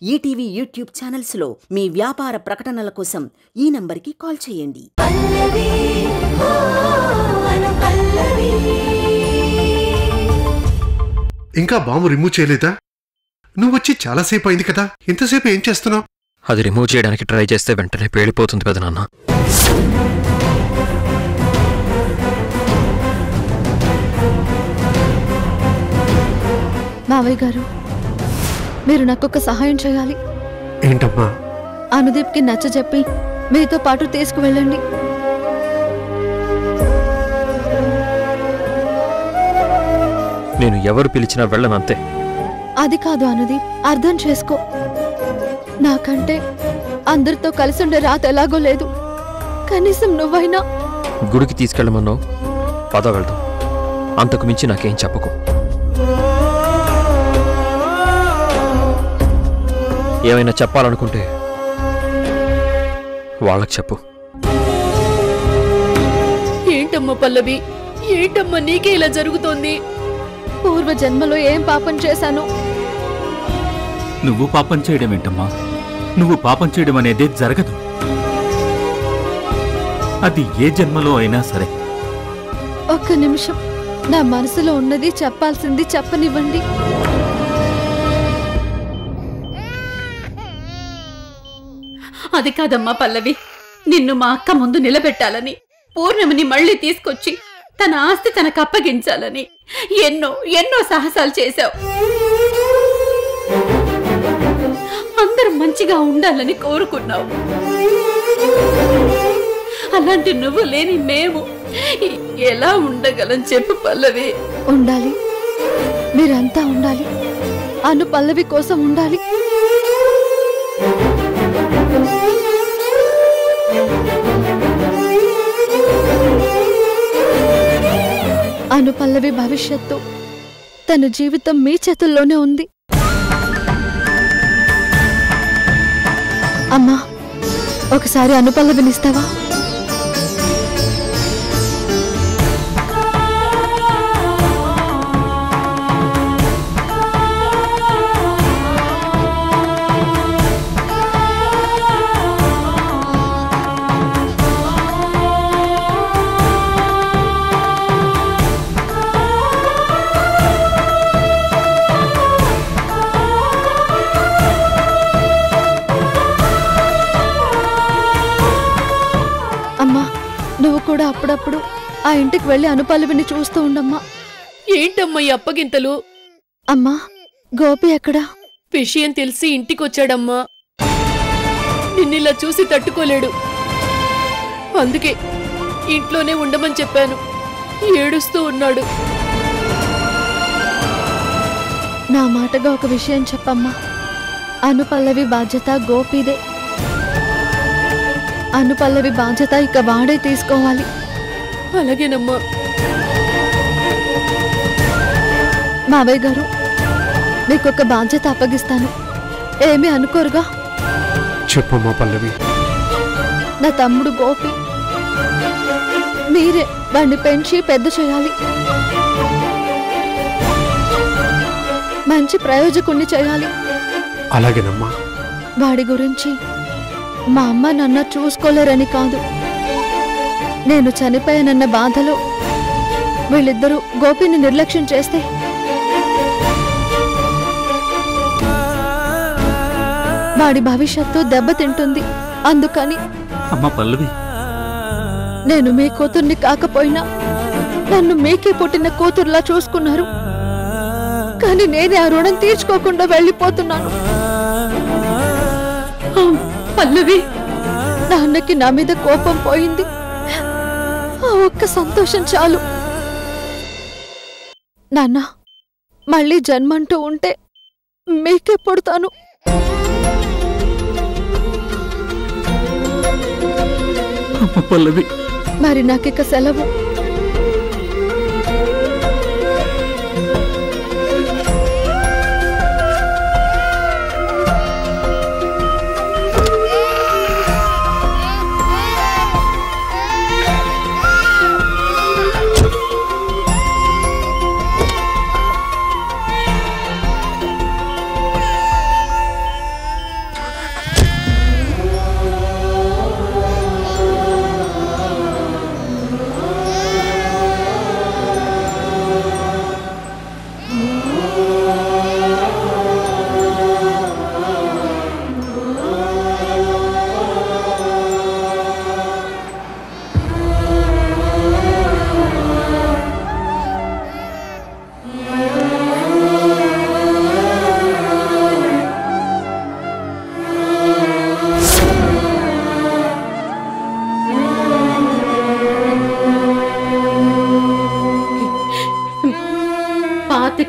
ETV YouTube ఛానల్స్లో మీ వ్యాపార ప్రకటనల కోసం ఈ నంబర్కి కాల్ చేయండి పల్లవి ఓ అను పల్లవి ఇంకా బాంబు రిమూవ్ చేయలేదా నువ్వు వచ్చి చాలాసేపు అయింది కదా ఇంతసేపు ఏం చేస్తున్నావు అది రిమూవ్ చేయడానికి ట్రై చేస్తే వెంటనే పేలిపోతుంది కదా నాన్న మావయ్య గారు మీరు నాకొక సహాయం చేయాలి ఏంటమ్మా అనుదీప్కి నచ్చజెప్పి మీతో పాటు తీసుకువెళ్ళండి నేను ఎవరు పిలిచినా వెళ్ళనంతే అది కాదు అనుదీప్ అర్థం చేసుకో నాకంటే అందరితో కలిసి ఉండే రాత ఎలాగో లేదు కనీసం నువ్వైనా గుడికి తీసుకెళ్ళమన్నావు పద వెళ్దాం అంతకు మించి నాకేం చెప్పకు ఏమైనా చెప్పాలనుకుంటే వాళ్ళకి చెప్పు ఏంటమ్మా పల్లవి ఏంటమ్మా నీకే ఇలా జరుగుతోంది పూర్వ జన్మలో ఏం పాపం చేశాను నువ్వు పాపం చేయడం ఏంటమ్మా నువ్వు పాపం చేయడం అనేది జరగదు అది ఏ జన్మలో అయినా సరే ఒక్క నిమిషం నా మనసులో ఉన్నది చెప్పాల్సింది చెప్పనివ్వండి అది కాదమ్మా పల్లవి నిన్ను మా అక్క ముందు నిలబెట్టాలని పూర్ణమిని మళ్ళీ తీసుకొచ్చి తన ఆస్తి తనకు అప్పగించాలని ఎన్నో ఎన్నో సాహసాలు చేశావు అందరూ మంచిగా ఉండాలని కోరుకున్నావు అలాంటి నువ్వు లేని మేము ఎ- ఎలా ఉండగలం చెప్పు పల్లవి ఉండాలి మీరంతా ఉండాలి అను పల్లవి కోసం ఉండాలి అను పల్లవి భవిష్యత్తు తన జీవితం మీ చేతుల్లోనే ఉంది అమ్మా ఒకసారి అనుపల్లవినిస్తావా అమ్మా నువ్వు కూడా అప్పుడప్పుడు ఆ ఇంటికి వెళ్ళి అనుపల్లవిని చూస్తూ ఉండమ్మా ఏంటమ్మా ఈ అప్పగింతలు అమ్మా గోపి ఎక్కడా విషయం తెలిసి ఇంటికొచ్చాడమ్మా నిన్నిలా చూసి తట్టుకోలేడు అందుకే ఇంట్లోనే ఉండమని చెప్పాను ఏడుస్తూ ఉన్నాడు నా మాటగా ఒక విషయం చెప్పమ్మా అనుపల్లవి బాధ్యత గోపిదే అనుపల్లవి బాధ్యత ఇక వాడే తీసుకోవాలి అలాగేనమ్మా మావయ్య గారు మీకొక బాధ్యత అప్పగిస్తాను ఏమీ అనుకోరుగా చెప్పమ్మా పల్లవి నా తమ్ముడు గోపి మీరే వాడిని పెంచి పెద్ద చేయాలి మంచి ప్రయోజకుణ్ణి చేయాలి అలాగేనమ్మా వాడి గురించి మా అమ్మ నన్న చూసుకోలేరని కాదు నేను చనిపోయానన్న బాధలో వీళ్ళిద్దరూ గోపిని నిర్లక్ష్యం చేస్తే వాడి భవిష్యత్తు దెబ్బతింటుంది అందుకని అమ్మా పల్లవి నేను మీ కూతుర్ని కాకపోయినా నన్ను మీకే పుట్టిన కూతురులా చూసుకున్నారు కానీ నేనే ఆ రుణం తీర్చుకోకుండా వెళ్ళిపోతున్నాను ఆ, పల్లవి నాన్నకి నా మీద కోపం పోయింది ఆ ఒక్క సంతోషం చాలు నాన్న మళ్ళీ జన్మంటూ ఉంటే మీకే పుడతాను అమ్మ పల్లవి మరి నాకిక సెలవు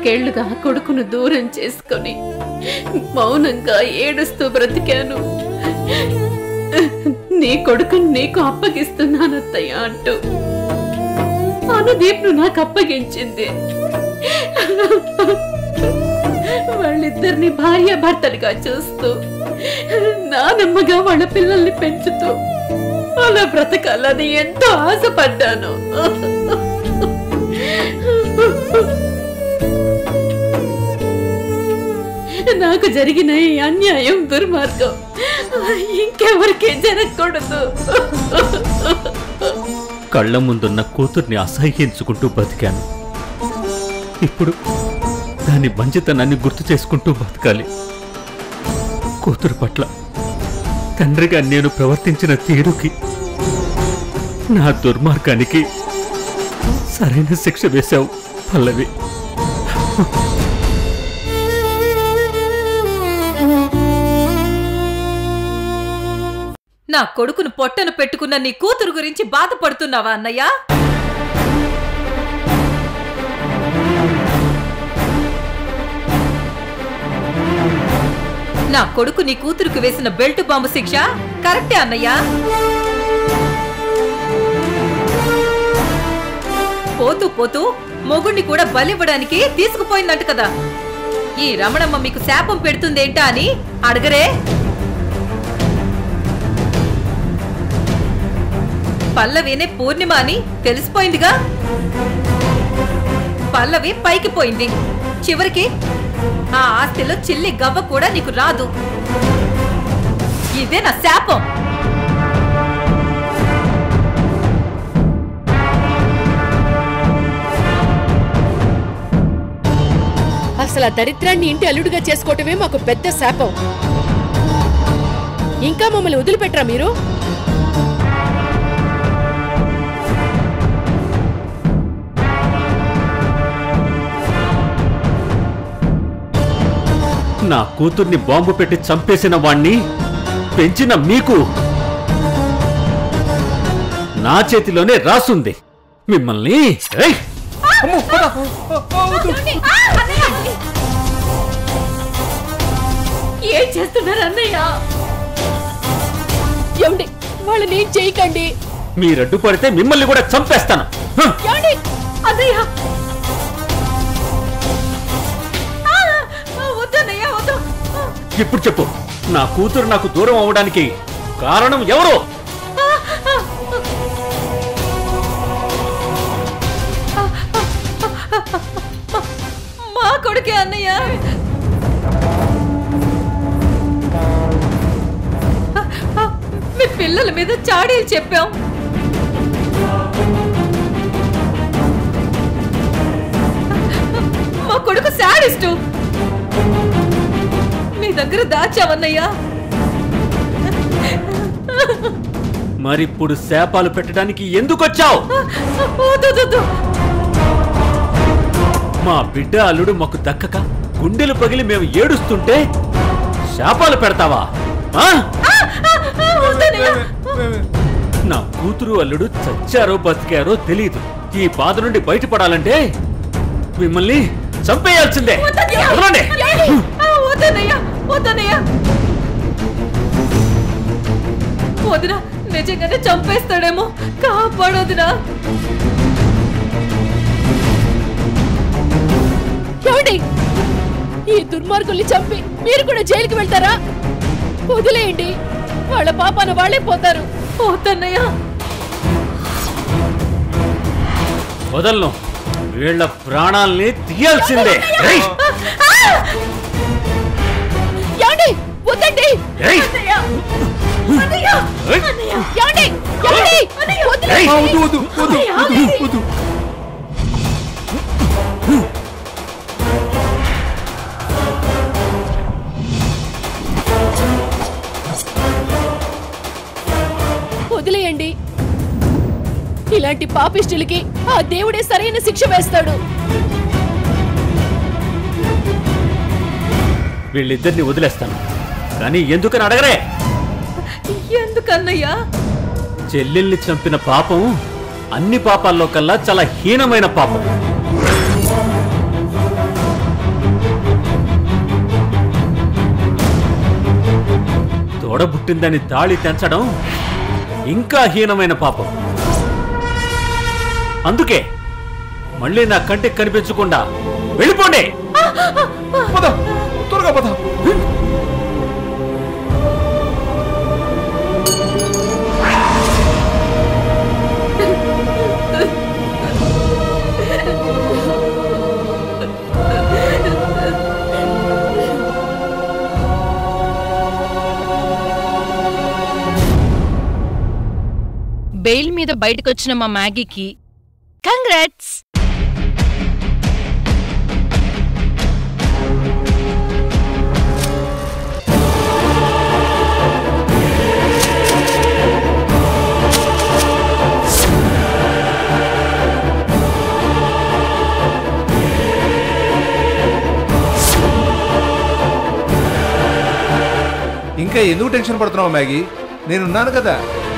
పాతికేళ్లుగా కొడుకును దూరం చేసుకొని మౌనంగా ఏడుస్తూ బ్రతికాను నీ కొడుకుని నీకు అప్పగిస్తున్నానత్తయ్య అంటూ అనుదీప్ను నాకు అప్పగించింది వాళ్ళిద్దరిని భార్య భర్తలుగా చూస్తూ నానమ్మగా వాళ్ళ పిల్లల్ని పెంచుతూ అలా బ్రతకాలని ఎంతో ఆశపడ్డాను నాకు జరిగిన ఈ అన్యాయం దుర్మార్గం ఇంకెవరికీ జరగకూడదు కళ్ళ ముందున్న కూతుర్ని అసహ్యించుకుంటూ బతికాను ఇప్పుడు దాని మంచితనాన్ని గుర్తు చేసుకుంటూ బతకాలి కూతురు పట్ల తండ్రిగా నేను ప్రవర్తించిన తీరుకి నా దుర్మార్గానికి సరైన శిక్ష వేశావు పల్లవి నా కొడుకును పొట్టను పెట్టుకున్న నీ కూతురు గురించి బాధపడుతున్నావా అన్నయ్య నా కొడుకు నీ కూతురుకు వేసిన బెల్ట్ బాంబు శిక్ష కరెక్టే అన్నయ్య పోతూ పోతూ మొగుణ్ణి కూడా బలివ్వడానికి తీసుకుపోయిందంట కదా ఈ రమణమ్మ మీకు శాపం పెడుతుందేంటా అని అడగరే పల్లవినే పూర్ణిమ అని తెలిసిపోయిందిగా పల్లవి పైకి పోయింది చివరికి ఆ ఆస్తిలో చిల్లి గవ్వ కూడా నీకు రాదు ఇదే నా శాపం అసలు ఆ దరిద్రాన్ని ఇంటి అల్లుడిగా చేసుకోవటమే మాకు పెద్ద శాపం ఇంకా మమ్మల్ని వదిలిపెట్టరా మీరు నా కూతుర్ని బాంబు పెట్టి చంపేసిన వాణ్ణి పెంచిన మీకు నా చేతిలోనే రాసుంది మిమ్మల్ని ఏయ్! ఏం చేస్తున్నారు అన్నయ్య ఏమండి వాళ్ళని ఏం చేయకండి మీరడ్డు పడితే మిమ్మల్ని కూడా చంపేస్తాను హ! ఏమండి అన్నయ్య ఆ, ఆ, వద్దన్నయ్య వద్దు ఇప్పుడు చెప్పు నా కూతురు నాకు దూరం అవడానికి కారణం ఎవరు మా కొడుకే అన్నయ్య మీ పిల్లల మీద చాడీలు చెప్పాం మా కొడుకు శాడిస్టు మీ దగ్గర దాచావన్నయ్యా మరిప్పుడు శాపాలు పెట్టడానికి ఎందుకు వచ్చావు వద్దు, వద్దు, వద్దు. మా బిడ్డ అల్లుడు మాకు దక్కక గుండెలు పగిలి మేము ఏడుస్తుంటే శాపాలు పెడతావా ఆ? వద్దన్నయ్య. నా కూతురు అల్లుడు చచ్చారో బతికారో తెలియదు ఈ బాధ నుండి బయటపడాలంటే మిమ్మల్ని చంపేయాల్సిందే వద్దన్నయ్య. వదలండి. ఆ, వద్దన్నయ్య వద్దన్నయ్య వదిన నిజంగానే చంపేస్తాడేమో కాపాడొదినా ఏమండి ఈ దుర్మార్గుల్ని చంపి మీరు కూడా జైలుకి వెళ్తారా వదిలేయండి వాళ్ళ పాపాన వాళ్ళే పోతారు వద్దన్నయ్య వదలను వీళ్ళ ప్రాణాల్ని తీయాల్సిందే ఏయ్! ఏమండి వద్దండి ఏయ్! అన్నయ్య అన్నయ్య ఏయ్! అన్నయ్య ఏమండి ఏమండి వదిలే ఏయ్! అన్నయ్య వదిలేయండి ఇలాంటి పాపిష్టులకి ఆ దేవుడే సరైన శిక్ష వేస్తాడు వీళ్ళిద్దరిని వదిలేస్తాను కానీ ఎందుకని అడగరే ఎందుకన్నయ్యా చెల్లెల్ని చంపిన పాపం అన్ని పాపాల్లో కల్లా చాలా హీనమైన పాపం తోడబుట్టిందని తాళి తెంచడం ఇంకా హీనమైన పాపం అందుకే మళ్ళీ నా కంటికి కనిపించకుండా వెళ్ళిపోండి పద త్వరగా పద బెయిల్ మీద బయటకొచ్చిన మా మ్యాగీకి కంగ్రాట్స్ ఇంకా ఎందుకు టెన్షన్ పడుతున్నావు మ్యాగీ నేనున్నాను కదా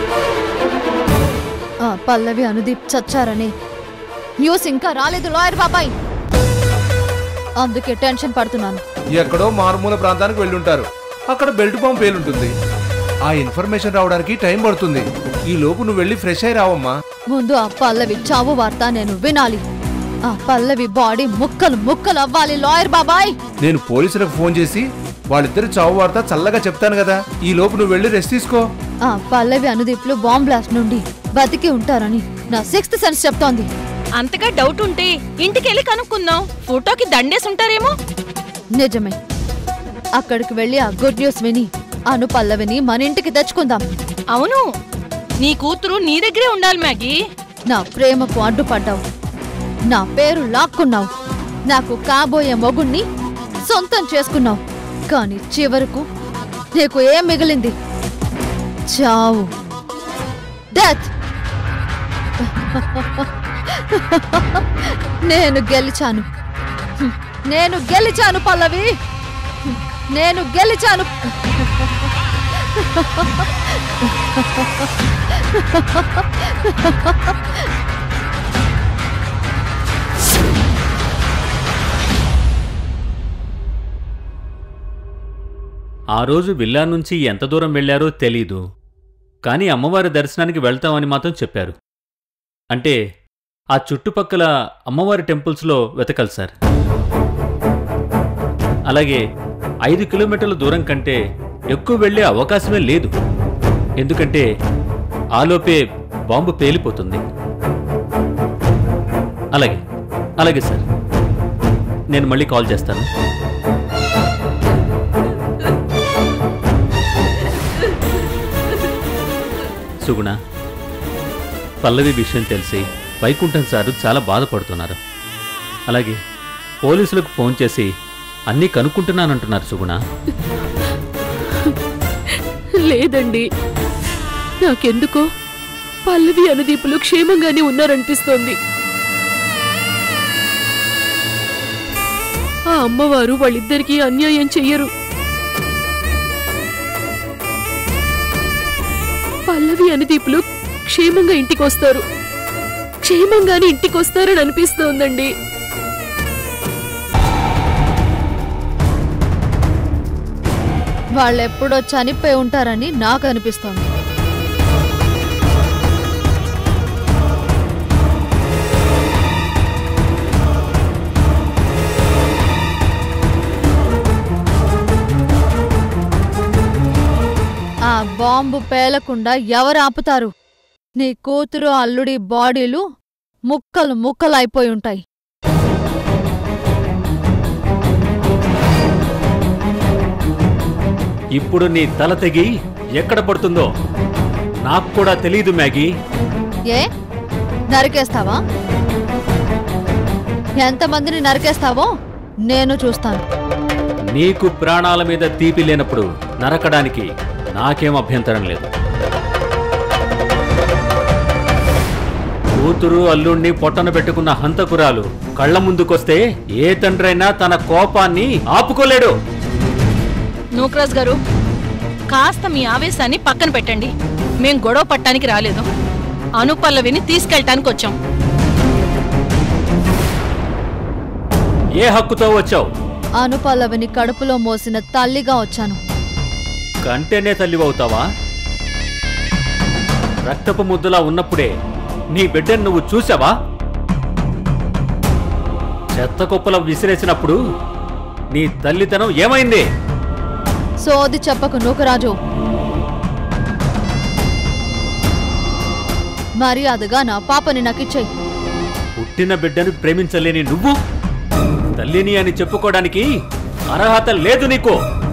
ఆ, పల్లవి అనుదీప్ చచ్చారని న్యూస్ ఇంకా రాలేదు లాయర్ బాబాయ్ అందుకే టెన్షన్ పడుతున్నాను ఎక్కడో మారుమూల ప్రాంతానికి వెళ్ళుంటారు అక్కడ బెల్ట్ బాంబ్ పేలుంటుంది ఆ ఇన్ఫర్మేషన్ రావడానికి టైం పడుతుంది ఈ లోపు నువ్వు వెళ్ళి ఫ్రెష్ అయి రావమ్మా ముందు ఆ పల్లవి చావు వార్త నేను వినాలి ఆ పల్లవి బాడీ ముక్కలు ముక్కలు అవ్వాలి లాయర్ బాబాయ్ నేను పోలీసులకు ఫోన్ చేసి వాళ్ళిద్దరు చావు వార్త చల్లగా చెప్తాను కదా ఈ లోపు నువ్వు వెళ్ళి రెస్ట్ తీసుకో ఆ పల్లవి అనుదీప్లు బాంబ్ బ్లాస్ట్ నుండి బతికి ఉంటారని నా సిక్స్త్ సెన్స్ చెప్తోంది అంతగా డౌట్ ఉంటే ఇంటికెళ్ళి కనుక్కుందాం ఫోటోకి దండేసి ఉంటారేమో నిజమే అక్కడికి వెళ్ళి ఆ గుడ్ న్యూస్ విని అను పల్లవిని మన ఇంటికి తెచ్చుకుందాం అవును నీ కూతురు నీ దగ్గరే ఉండాలి మ్యాగీ నా ప్రేమకు అడ్డుపడ్డావు నా పేరు లాక్కున్నావు నాకు కాబోయే మొగుణ్ణి సొంతం చేసుకున్నావు కానీ చివరకు నీకు ఏం మిగిలింది చావు డెత్ నేను గెలిచాను నేను గెలిచాను పల్లవి నేను గెలిచాను ఆ రోజు విల్లా నుంచి ఎంత దూరం వెళ్లారో తెలీదు కానీ అమ్మవారి దర్శనానికి వెళ్తామని మాత్రం చెప్పారు అంటే ఆ చుట్టుపక్కల అమ్మవారి టెంపుల్స్లో వెతకాలి సార్ అలాగే ఐదు కిలోమీటర్ల దూరం కంటే ఎక్కువ వెళ్ళే అవకాశమే లేదు ఎందుకంటే ఆలోపే బాంబు పేలిపోతుంది అలాగే అలాగే సార్ నేను మళ్ళీ కాల్ చేస్తాను సుగుణ పల్లవి విషయం తెలిసి వైకుంఠం సారు చాలా బాధపడుతున్నారు అలాగే పోలీసులకు ఫోన్ చేసి అన్నీ కనుక్కుంటున్నానంటున్నారు సుగుణ లేదండి నాకెందుకో పల్లవి అనుదీపులు క్షేమంగానే ఉన్నారనిపిస్తోంది ఆ అమ్మవారు వాళ్ళిద్దరికీ అన్యాయం చెయ్యరు పల్లవి అనుదీపులు క్షేమంగా ఇంటికొస్తారు క్షేమంగానే ఇంటికొస్తారని అనిపిస్తోందండి వాళ్ళెప్పుడో చనిపోయి ఉంటారని నాకు అనిపిస్తోంది ఆ బాంబు పేలకుండా ఎవరు ఆపుతారు నీ కూతురు అల్లుడి బాడీలు ముక్కలు ముక్కలు అయిపోయి ఉంటాయి ఇప్పుడు నీ తల తెగి ఎక్కడ పడుతుందో నాకు కూడా తెలియదు మ్యాగీ ఏ నరికేస్తావా ఎంతమందిని నరికేస్తావో నేను చూస్తాను నీకు ప్రాణాల మీద తీపి లేనప్పుడు నరకడానికి నాకేం అభ్యంతరం లేదు కూతురు అల్లుణ్ణి పొట్టన పెట్టుకున్న హంతకురాలు కళ్ళ ముందుకొస్తే ఏ తండ్రైనా తన కోపాన్ని ఆపుకోలేడు నూక్రాజ్ గారు కాస్త మీ ఆవేశాన్ని పక్కన పెట్టండి మేం గొడవ పట్టానికి రాలేదు అనుపల్లవిని తీసుకెళ్ళటానికి వచ్చాం ఏ హక్కుతో వచ్చావు అనుపల్లవిని కడుపులో మోసిన తల్లిగా వచ్చాను కంటేనే తల్లివవుతావా రక్తపు ముద్దలా ఉన్నప్పుడే నీ బిడ్డను నువ్వు చూసావా చెత్త కుప్పల విసిరేసినప్పుడు నీ తల్లితనం ఏమైంది సోది చెప్పకు నూకరాజు మర్యాదగా నా పాపని నాకిచ్చేయి పుట్టిన బిడ్డను ప్రేమించలేని నువ్వు తల్లిని అని చెప్పుకోవడానికి అర్హత లేదు నీకు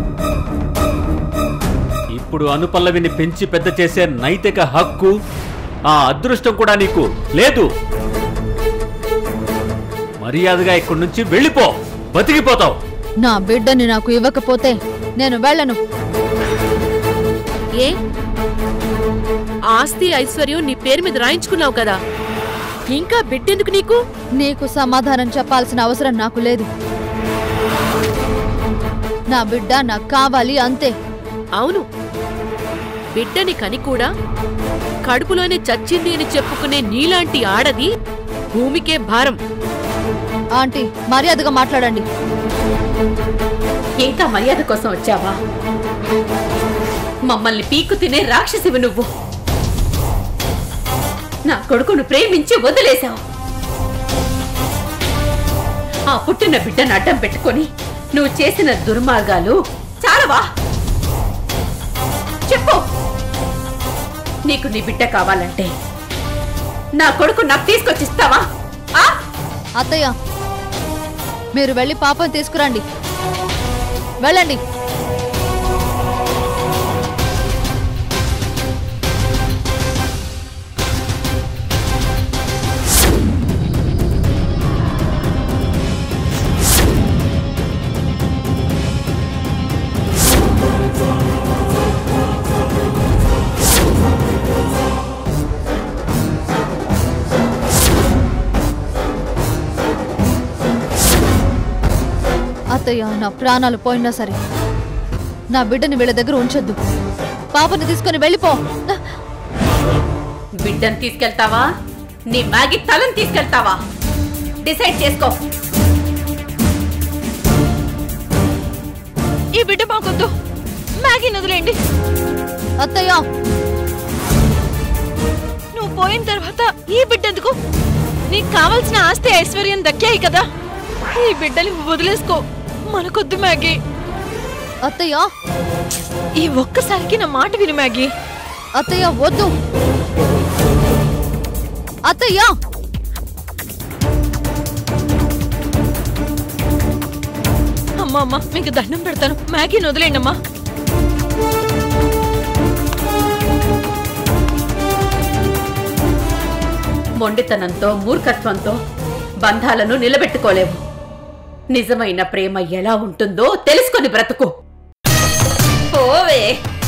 ఇప్పుడు అనుపల్లవిని పెంచి పెద్ద చేసే నైతిక హక్కు ఆ అదృష్టం కూడా నీకు లేదు మర్యాదగా ఇక్కడి నుంచి వెళ్ళిపో బతికిపోతావు నా బిడ్డని నాకు ఇవ్వకపోతే నేను వెళ్ళను ఏ ఆస్తి ఐశ్వర్యం నీ పేరు మీద రాయించుకున్నావు కదా ఇంకా బిడ్డెందుకు నీకు నీకు సమాధానం చెప్పాల్సిన అవసరం నాకు లేదు నా బిడ్డ నాకు కావాలి అంతే అవును బిడ్డని కని కూడా కడుపులోనే చచ్చింది అని చెప్పుకునే నీలాంటి ఆడది భూమికే భారం ఆంటీ మర్యాదగా మాట్లాడండి ఇంకా మర్యాద కోసం వచ్చావా మమ్మల్ని పీకు తినే రాక్షసివి నువ్వు నా కొడుకును ప్రేమించి వదిలేశావు ఆ పుట్టిన బిడ్డను అడ్డం పెట్టుకొని నువ్వు చేసిన దుర్మార్గాలు చాలవా చెప్పు నీకు నీ బిడ్డ కావాలంటే నా కొడుకు నాకు తీసుకొచ్చిస్తావా ఆ అత్తయ్య మీరు వెళ్ళి పాపం తీసుకురండి వెళ్ళండి అత్తయ్య నా ప్రాణాలు పోయినా సరే నా బిడ్డని వీళ్ళ దగ్గర ఉంచొద్దు పాపని తీసుకొని వెళ్ళిపో బిడ్డను తీసుకెళ్తావా నీ మ్యాగీ తలను తీసుకెళ్తావా డిసైడ్ చేసుకో ఈ బిడ్డ మాకొద్దు మ్యాగీ వదిలేండి అత్తయ్య నువ్వు పోయిన తర్వాత ఈ బిడ్డెందుకు నీకు కావాల్సిన ఆస్తి ఐశ్వర్యం దక్కాయి కదా ఈ బిడ్డని వదిలేసుకో మనకొద్దు మ్యాగీ అత్తయ్య ఈ ఒక్కసారికి నా మాట విను మ్యాగీ అత్తయ్య వద్దు అత్తయ్య అమ్మా అమ్మా మీకు దండం పెడతాను మ్యాగీని వదిలేండి అమ్మా మొండితనంతో మూర్ఖత్వంతో బంధాలను నిలబెట్టుకోలేవు నిజమైన ప్రేమ ఎలా ఉంటుందో తెలుసుకొని బ్రతుకు ఓవే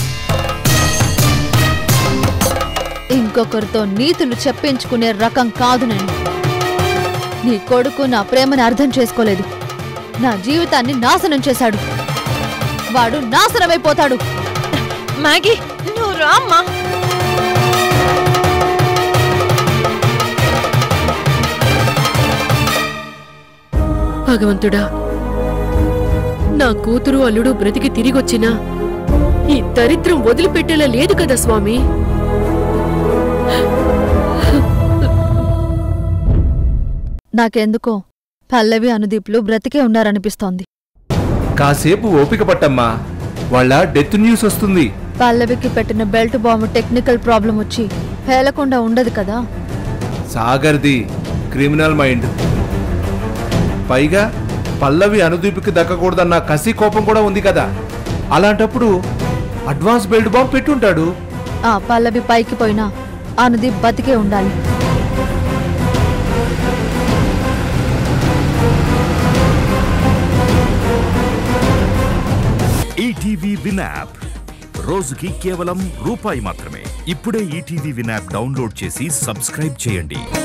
ఇంకొకరితో నీతులు చెప్పించుకునే రకం కాదు నేను నీ కొడుకు నా ప్రేమని అర్థం చేసుకోలేదు నా జీవితాన్ని నాశనం చేశాడు వాడు నాశనమైపోతాడు మ్యాగీ నువ్వు రామ్మా భగవంతుడా నా కూతురు అల్లుడు బ్రతికి తిరిగొచ్చినా ఈ దరిద్రం వదిలిపెట్టేలా లేదు కదా స్వామి నాకెందుకో పల్లవి అనుదీప్లు బ్రతికే ఉన్నారనిపిస్తోంది కాసేపు ఓపిక పట్టమ్మా వాళ్ళ డెత్ న్యూస్ వస్తుంది పల్లవికి పెట్టిన బెల్ట్ బాంబు టెక్నికల్ ప్రాబ్లం వచ్చి పేలకుండా ఉండదు కదా సాగర్ది క్రిమినల్ మైండ్ పైగా పల్లవి అనుదీపికి దక్కకూడదన్న కసి కోపం కూడా ఉంది కదా అలాంటప్పుడు అడ్వాన్స్ బెల్ట్ బాంబ్ పెట్టుంటాడు ఆ పల్లవి పైకి పోయినా అనుదీప్ బతికే ఉండాలి ఈటీవీ విన్ యాప్ రోజుకి కేవలం రూపాయి మాత్రమే ఇప్పుడే ఈటీవీ విన్ యాప్ డౌన్లోడ్ చేసి సబ్స్క్రైబ్ చేయండి